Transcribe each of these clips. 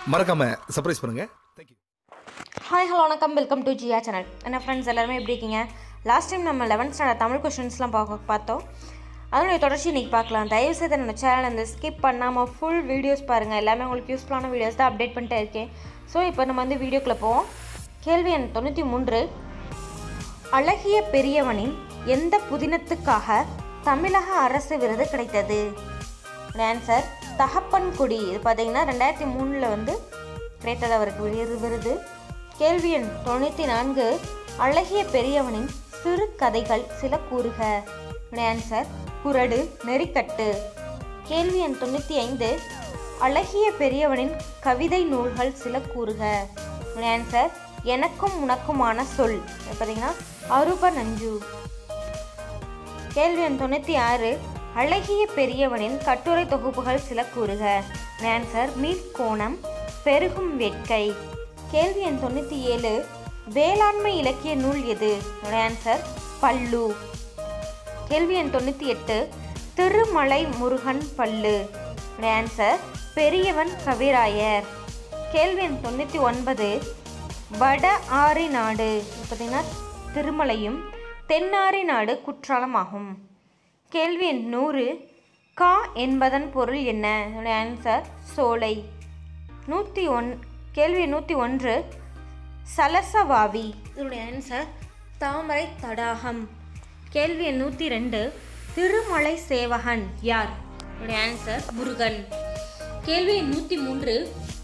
மறக்காமல் சர்ப்ரைஸ் பண்ணுங்கள் thank you hi hello வணக்கம் வெல்கம் டு ஜியா சேனல் என்ன ஃப்ரெண்ட்ஸ் எல்லாருமே எப்படி இருக்கீங்க லாஸ்ட் டைம் நம்ம லெவன்த் ஸ்டாண்டர்ட் தமிழ் கொஷின்ஸ்லாம் பார்க்க பார்த்தோம் அதனுடைய தொடர்ச்சி இன்றைக்கி பார்க்கலாம் தயவுசெய்து என்னோட சேனல் இந்த ஸ்கிப் பண்ணாமல் ஃபுல் வீடியோஸ் பாருங்கள் எல்லாமே உங்களுக்கு யூஸ்ஃபுல்லான வீடியோஸ் தான் அப்டேட் பண்ணிட்டே இருக்கேன் ஸோ இப்போ நம்ம வந்து வீடியோக்குள்ளே போவோம் கேள்வி எண் தொண்ணூற்றி மூன்று அழகிய பெரியவனின் எந்த புதினத்துக்காக தமிழக அரசு விருது கிடைத்தது ஆன்சர் தகப்பன்குடி இது பார்த்தீங்கன்னா ரெண்டாயிரத்தி மூணில் வந்து கிடைத்தது அவருக்கு விரு விருது கேள்வி எண் தொண்ணூற்றி நான்கு அழகிய பெரியவனின் சிறு கதைகள் சில கூறுக ஆன்சர் குரடு நெறிக்கட்டு கேள்வி எண் தொண்ணூற்றி ஐந்து அழகிய பெரியவனின் கவிதை நூல்கள் சில கூறுக ஆன்சர் எனக்கும் உனக்குமான சொல் இது பார்த்தீங்கன்னா அருப நஞ்சு கேள்வி எண் தொண்ணூற்றி ஆறு அழகிய பெரியவனின் கட்டுரை தொகுப்புகள் சில கூறுக ஆன்சர் மீட்கோணம் பெருகும் வேட்கை கேள்வி எண் தொண்ணூற்றி ஏழு வேளாண்மை இலக்கிய நூல் எது ஆன்சர் பல்லு கேள்வி எண் தொண்ணூற்றி எட்டு திருமலை முருகன் பல்லு ஆன்சர் பெரியவன் கவிராயர் கேள்வி எண் தொண்ணூற்றி ஒன்பது வட ஆரி நாடு பார்த்தீங்கன்னா திருமலையும் தென்னாரி நாடு குற்றாலம் ஆகும் கேள்வி எண் நூறு கா என்பதன் பொருள் என்ன என்னுடைய ஆன்சர் சோலை நூற்றி ஒன் கேள்வி நூற்றி ஒன்று சலசவாவி இதனுடைய ஆன்சர் தாமரை தடாகம் கேள்வி எண் நூற்றி ரெண்டு திருமலை சேவகன் யார் இதனுடைய ஆன்சர் முருகன் கேள்வி எண் நூற்றி மூன்று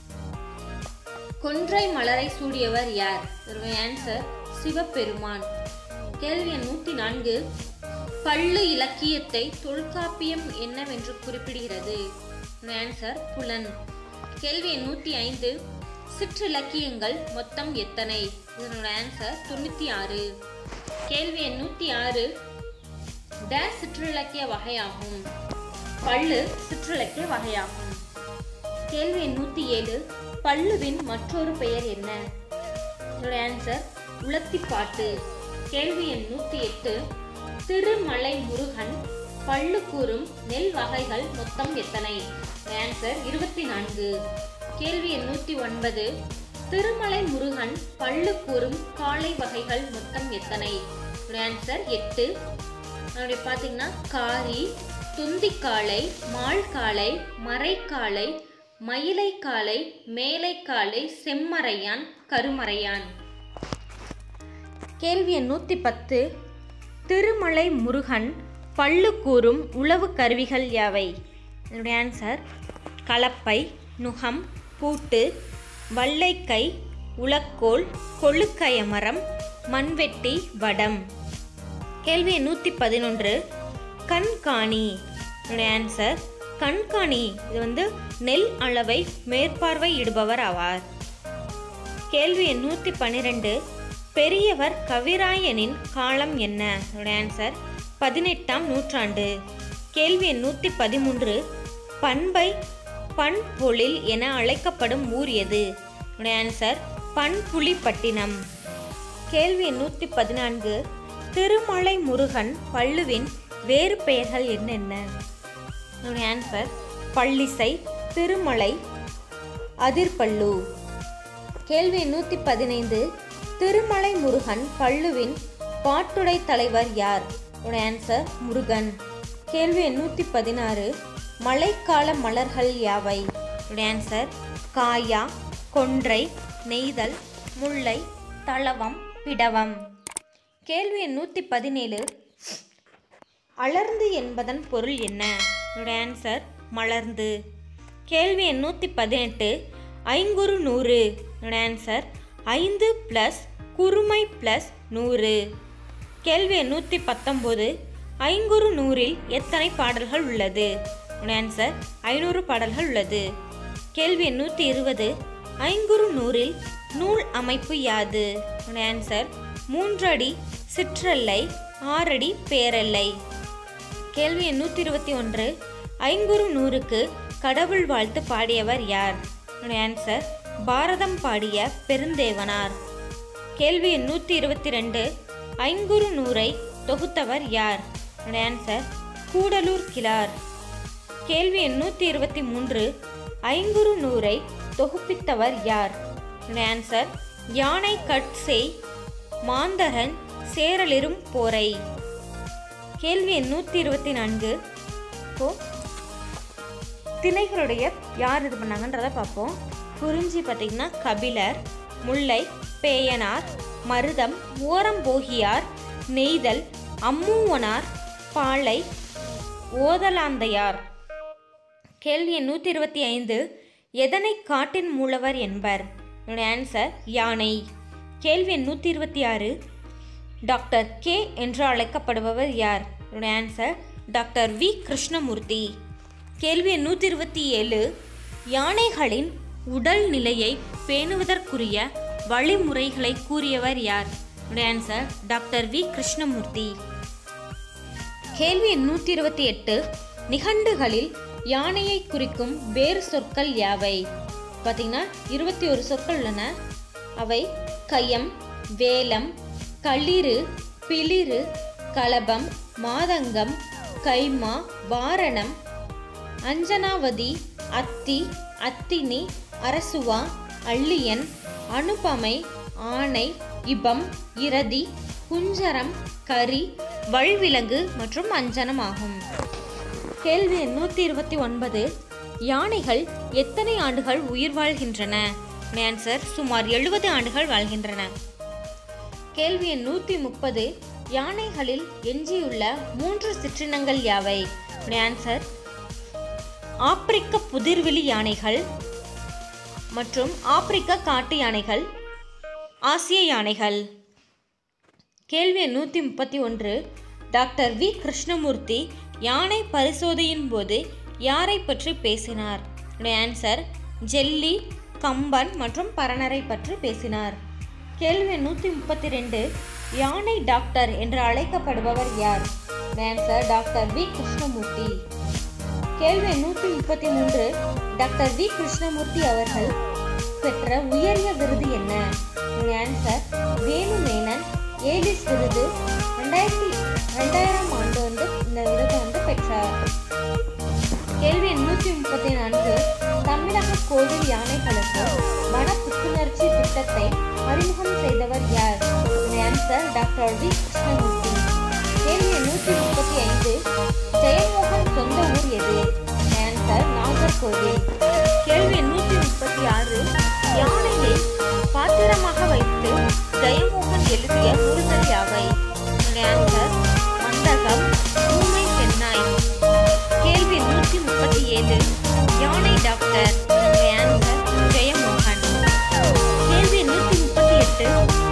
கொன்றை மலரை சூடியவர் யார் இதனுடைய ஆன்சர் சிவபெருமான் கேள்வி எண் நூற்றி நான்கு பள்ளு இலக்கியத்தை தொல்காப்பியம் என்னவென்று குறிப்பிடுகிறது ஆன்சர் புலன் கேள்வி எண் நூற்றி ஐந்து சிற்றிலக்கியங்கள் மொத்தம் எத்தனை இதனோட ஆன்சர் தொண்ணூற்றி ஆறு கேள்வி எண் நூற்றி ஆறு டேஸ் சிற்றிலக்கிய வகையாகும் பள்ளு சிற்றிலக்கிய வகையாகும் கேள்வி எண் நூற்றி ஏழு பள்ளுவின் மற்றொரு பெயர் என்ன இதோட ஆன்சர் உலத்திப்பாட்டு கேள்வி எண் நூற்றி எட்டு திருமலை முருகன் பள்ளு கூறும் நெல் வகைகள் மொத்தம் எத்தனை ஆன்சர் இருபத்தி நான்கு கேள்வி எண் நூற்றி ஒன்பது திருமலை முருகன் பள்ளு கூறும் காளை வகைகள் மொத்தம் எத்தனை ஆன்சர் எட்டு அப்படி பார்த்தீங்கன்னா காரி துந்திக்காளை மாழ்காளை மறைக்காளை மயிலைக்காளை மேலைக்காளை செம்மறையான் கருமறையான் கேள்வி எண் நூற்றி பத்து திருமலை முருகன் பள்ளு கூறும் உளவு கருவிகள் யாவை என்னுடைய ஆன்சர் கலப்பை நுகம் பூட்டு வல்லைக்கை உலக்கோல் கொழுக்கயமரம் மண்வெட்டி வடம் கேள்வி எண் நூற்றி பதினொன்று கண்காணி என்னுடைய ஆன்சர் கண்காணி இது வந்து நெல் அளவை மேற்பார்வையிடுபவர் ஆவார் கேள்வி எண் நூற்றி பன்னிரெண்டு பெரியவர் கவிராயனின் காலம் என்ன என்னுடைய ஆன்சர் பதினெட்டாம் நூற்றாண்டு கேள்வி எண் நூற்றி பதிமூன்று பண்பை பண்பொழில் என அழைக்கப்படும் ஊர் எது என்னுடைய ஆன்சர் பண்புலிப்பட்டினம் கேள்வி எண் நூற்றி பதினான்கு திருமலை முருகன் பள்ளுவின் வேறு பெயர்கள் என்னென்ன என்னுடைய ஆன்சர் பள்ளிசை திருமலை அதிர்பள்ளு கேள்வி நூற்றி பதினைந்து திருமலை முருகன் பள்ளுவின் பாட்டுடை தலைவர் யார் உடைய ஆன்சர் முருகன் கேள்வி நூற்றி பதினாறு மழைக்கால மலர்கள் யாவை உடைய ஆன்சர் காயா கொன்றை நெய்தல் முல்லை தளவம் பிடவம் கேள்வி நூற்றி பதினேழு அலர்ந்து என்பதன் பொருள் என்ன என்னுடைய ஆன்சர் மலர்ந்து கேள்வி எண் நூற்றி பதினெட்டு ஐங்குறு நூறு என்னோட ஆன்சர் ஐந்து ப்ளஸ் குறுமை ப்ளஸ் நூறு கேள்வி எண் நூற்றி பத்தொம்போது ஐங்குறு நூறில் எத்தனை பாடல்கள் உள்ளது என்னோட ஆன்சர் ஐநூறு பாடல்கள் உள்ளது கேள்வி எண் நூற்றி இருபது ஐங்குறு நூறில் நூல் அமைப்பு யாது என்னோட ஆன்சர் மூன்றடி சிற்றல்லை ஆறடி பேரல்லை கேள்வி எண் நூற்றி இருபத்தி ஒன்று ஐங்குறு நூறுக்கு கடவுள் வாழ்த்து பாடியவர் யார் என்னுடைய ஆன்சர் பாரதம் பாடிய பெருந்தேவனார் கேள்வி எண் நூற்றி இருபத்தி ரெண்டு ஐங்குறு நூறை தொகுத்தவர் யார் என்னுடைய ஆன்சர் கூடலூர் கிளார் கேள்வி எண் நூற்றி இருபத்தி மூன்று ஐங்குறு நூறை தொகுப்பித்தவர் யார் ஆன்சர் யானை கட்சேய் மாந்தரன் சேரலிரும் போரை கேள்வி எண் நூற்றி இருபத்தி நான்கு இப்போ திணைகளுடைய யார் இது பண்ணாங்கன்றதை பார்ப்போம் குறிஞ்சி பார்த்திங்கன்னா கபிலர் முல்லை பேயனார் மருதம் ஓரம்போகியார் நெய்தல் அம்மூவனார் பாலை ஓதலாந்தையார் கேள்வி எண் நூற்றி இருபத்தி ஐந்து எதனை காட்டின் மூலவர் என்பர் என்னுடைய ஆன்சர் யானை கேள்வி எண் நூற்றி இருபத்தி ஆறு டாக்டர் கே என்று அழைக்கப்படுபவர் யார் என்னுடைய ஆன்சர் டாக்டர் வி கிருஷ்ணமூர்த்தி கேள்வி எண் நூற்றி இருபத்தி ஏழு யானைகளின் உடல் நிலையை பேணுவதற்குரிய வழிமுறைகளை கூறியவர் யார் என்னுடைய ஆன்சர் டாக்டர் வி கிருஷ்ணமூர்த்தி கேள்வி எண் நூற்றி இருபத்தி எட்டு நிகண்டுகளில் யானையை குறிக்கும் வேறு சொற்கள் யாவை பார்த்தீங்கன்னா இருபத்தி ஒரு சொற்கள் உள்ளன அவை கயம் வேலம் களிறு பிளிறு கலபம் மாதங்கம் கைமா வாரணம் அஞ்சனாவதி அத்தி அத்தினி அரசுவா அள்ளியன் அனுபமை ஆணை இபம் இரதி குஞ்சரம் கரி வல்விலங்கு மற்றும் அஞ்சனம் ஆகும் கேள்வி நூற்றி இருபத்தி ஒன்பது யானைகள் எத்தனை ஆண்டுகள் உயிர் வாழ்கின்றன ஆன்சர் சுமார் எழுபது ஆண்டுகள் வாழ்கின்றன கேள்வி எண் நூற்றி முப்பது யானைகளில் எஞ்சியுள்ள மூன்று சிற்றினங்கள் யாவை ஆன்சர் ஆப்பிரிக்க புதிர்வெளி யானைகள் மற்றும் ஆப்பிரிக்க காட்டு யானைகள் ஆசிய யானைகள் கேள்வி எண் நூற்றி முப்பத்தி ஒன்று டாக்டர் வி கிருஷ்ணமூர்த்தி யானை பரிசோதனையின் போது யாரை பற்றி பேசினார் ஆன்சர் ஜெல்லி கம்பன் மற்றும் பரணரை பற்றி பேசினார் கேள்வி எண் நூற்றி முப்பத்தி ரெண்டு யானை டாக்டர் என்று அழைக்கப்படுபவர் யார் ஆன்சர் டாக்டர் வி கிருஷ்ணமூர்த்தி கேள்வி எண் நூற்றி முப்பத்தி மூன்று டாக்டர் வி கிருஷ்ணமூர்த்தி அவர்கள் பெற்ற உயரிய விருது என்ன ஆன்சர் வேணு மேனன் ஏலிஸ் விருது ரெண்டாயிரத்தி ரெண்டாயிரம் ஆண்டு வந்து இந்த விருது வந்து பெற்றார் கேள்வி எண் நூற்றி முப்பத்தி நான்கு தமிழக கோவில் யானைகளுக்கு வன புத்துணர்ச்சி திட்டத்தை அறிமுகம் செய்தவர் யார் ஆன்சர் டாக்டர் வி கிருஷ்ணமூர்த்தி கேள்வி எண் நூற்றி முப்பத்தி ஐந்து ஜெயமோகன் சொந்த ஊர் எது ஆன்சர் நாகர்கோவில் கேள்வி எண் நூற்றி முப்பத்தி ஆறு யானையை பாத்திரமாக வைத்து ஜெயமோகன் எழுதிய நூல்கள் யாவை ஆன்சர் மந்தகம் ஊமை சென்னாய் கேள்வி நூற்றி முப்பத்தி ஏழு யானை டாக்டர் ஆன்சர் ஜெயமோகன் கேள்வி நூற்றி முப்பத்தி எட்டு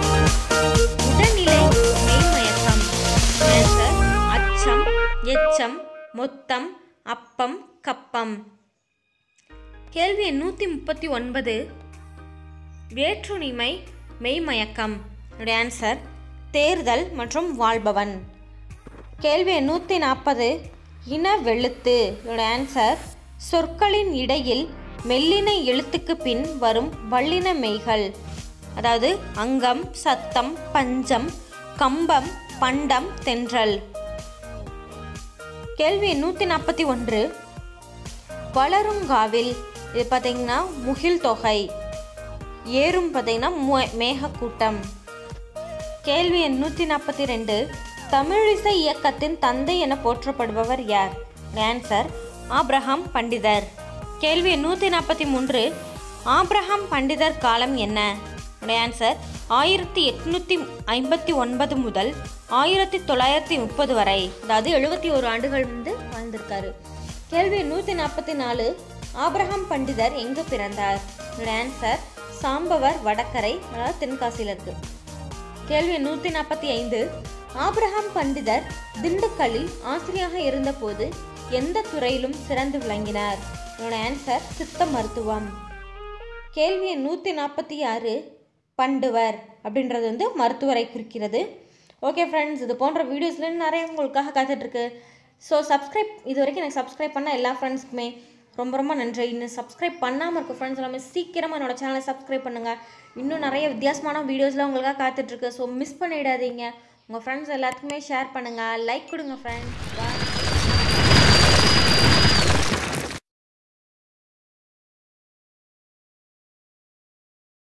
உடல்நிலை மெய்மயக்கம் ஆன்சர் அச்சம் எச்சம் மொத்தம் அப்பம் கப்பம் கேள்வி எண் நூற்றி முப்பத்தி ஒன்பது வேற்றுணிமை மெய்மயக்கம் ஆன்சர் தேர்தல் மற்றும் வாழ்பவன் கேள்வி எண் நூற்றி நாற்பது இன வெளுத்து இதோட ஆன்சர் சொற்களின் இடையில் மெல்லின எழுத்துக்கு பின் வரும் வல்லின மெய்கள் அதாவது அங்கம் சத்தம் பஞ்சம் கம்பம் பண்டம் தென்றல் கேள்வி நூற்றி நாற்பத்தி ஒன்று வளருங்காவில் இது பார்த்தீங்கன்னா முகில் தொகை ஏறும் பார்த்தீங்கன்னா மு- மேகக்கூட்டம் கேள்வி எண் நூற்றி நாற்பத்தி ரெண்டு தமிழிசை இயக்கத்தின் தந்தை என போற்றப்படுபவர் யார் ஆன்சர் ஆப்ரஹாம் பண்டிதர் கேள்வி எண் நூற்றி நாற்பத்தி மூன்று ஆப்ரஹாம் பண்டிதர் காலம் என்ன ஆன்சர் ஆயிரத்தி எட்நூற்றி ஐம்பத்தி ஒன்பது முதல் ஆயிரத்தி தொள்ளாயிரத்தி முப்பது வரை அதாவது எழுபத்தி ஒரு ஆண்டுகள் வந்து வாழ்ந்திருக்காரு கேள்வி நூற்றி நாற்பத்தி நாலு ஆப்ரஹாம் பண்டிதர் எங்கு பிறந்தார் ஆன்சர் சாம்பவர் வடக்கரை அதாவது தென்காசியில் இருக்கு கேள்வி நூற்றி நாற்பத்தி ஐந்து ஆபிரகாம் பண்டிதர் திண்டுக்கல்லில் ஆசிரியராக இருந்தபோது எந்த துறையிலும் சிறந்து விளங்கினார் என்னோட ஆன்சர் சித்த மருத்துவம் கேள்வி எண் நூற்றி நாற்பத்தி ஆறு பண்டுவர் அப்படின்றது வந்து மருத்துவரை குறிக்கிறது ஓகே ஃப்ரெண்ட்ஸ் இது போன்ற வீடியோஸ்ல நிறைய உங்களுக்காக காத்துட்ருக்கு ஸோ சப்ஸ்கிரைப் இது வரைக்கும் எனக்கு சப்ஸ்கிரைப் பண்ண எல்லா ஃப்ரெண்ட்ஸ்க்குமே ரொம்ப ரொம்ப நன்றி இன்னும் சப்ஸ்கிரைப் பண்ணாமல் இருக்க ஃப்ரெண்ட்ஸ் எல்லாமே சீக்கிரமாக என்னோட சேனலை சப்ஸ்கிரைப் பண்ணுங்கள் இன்னும் நிறைய வித்தியாசமான வீடியோஸ்லாம் உங்களுக்காக காத்துட்ருக்கு ஸோ மிஸ் பண்ணிடாதீங்க உங்கள் ஃப்ரெண்ட்ஸ் எல்லாத்துக்குமே ஷேர் பண்ணுங்கள் லைக் கொடுங்க ஃப்ரெண்ட்ஸ் பாய்